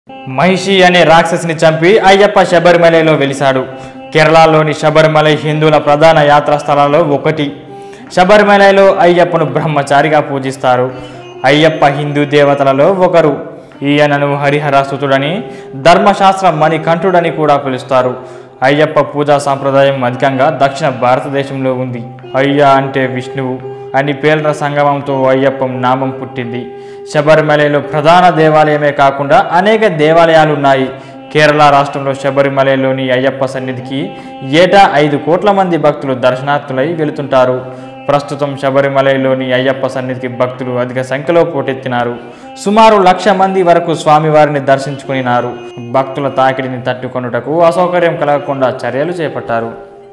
మహిషి అనే రాక్షసిని చంపి అయ్యప్ప శబరిమలలో వెలిశాడు కేరళలోని శబరిమల హిందువుల ప్రధాన యాత్రా స్థలాల్లో ఒకటి శబరిమలలో అయ్యప్పను బ్రహ్మచారిగా పూజిస్తారు అయ్యప్ప హిందూ దేవతలలో ఒకరు ఈయనను హరిహరాసుతుడని ధర్మశాస్త్ర మణికంఠుడని కూడా పిలుస్తారు అయ్యప్ప పూజా సాంప్రదాయం అధికంగా దక్షిణ భారతదేశంలో ఉంది అయ్య అంటే విష్ణువు అని పేర్ల సంగమంతో అయ్యప్పం నామం పుట్టింది శబరిమలలో ప్రధాన దేవాలయమే కాకుండా అనేక దేవాలయాలు ఉన్నాయి కేరళ రాష్ట్రంలో శబరిమలలోని అయ్యప్ప సన్నిధికి ఏటా ఐదు కోట్ల మంది భక్తులు దర్శనార్థులై వెళుతుంటారు ప్రస్తుతం శబరిమలలోని అయ్యప్ప సన్నిధికి భక్తులు అధిక సంఖ్యలో పోటెత్తినారు సుమారు లక్ష మంది వరకు స్వామివారిని దర్శించుకునినారు భక్తుల తాకిడిని తట్టుకొనుటకు అసౌకర్యం కలగకుండా చర్యలు చేపట్టారు